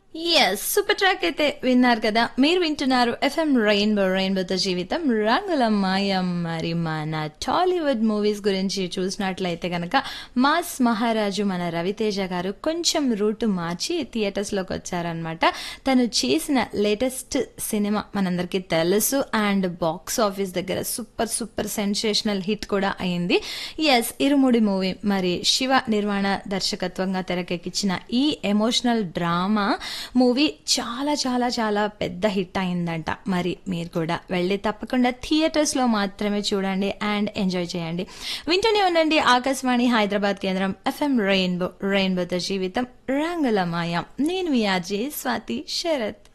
yes super track అయితే విన్నారు కదా మీరు వింటున్నారు ఎఫ్ఎం రెయిన్బో రెయిన్బోతో జీవితం రంగుల మాయం మరి మన టాలీవుడ్ మూవీస్ గురించి చూసినట్లయితే గనక మాస్ మహారాజు మన రవితేజ గారు కొంచెం రూట్ మార్చి థియేటర్స్ లోకి వచ్చారనమాట తను చేసిన లేటెస్ట్ సినిమా మనందరికీ తెలుసు అండ్ బాక్స్ ఆఫీస్ దగ్గర సూపర్ సూపర్ సెన్సేషనల్ హిట్ కూడా అయింది ఎస్ ఇరుముడి మూవీ మరి శివ నిర్మాణ దర్శకత్వంగా తెరకెక్కించిన ఈ ఎమోషనల్ డ్రామా మూవీ చాలా చాలా చాలా పెద్ద హిట్ అయిందంట మరి మీరు కూడా వెళ్ళి తప్పకుండా థియేటర్స్ లో మాత్రమే చూడండి అండ్ ఎంజాయ్ చేయండి వింటూనే ఉండండి ఆకాశవాణి హైదరాబాద్ కేంద్రం ఎఫ్ఎం రెయిన్బో రెయిన్బోతో జీవితం రంగుల మాయం నేను మీ ఆర్జే స్వాతి శరత్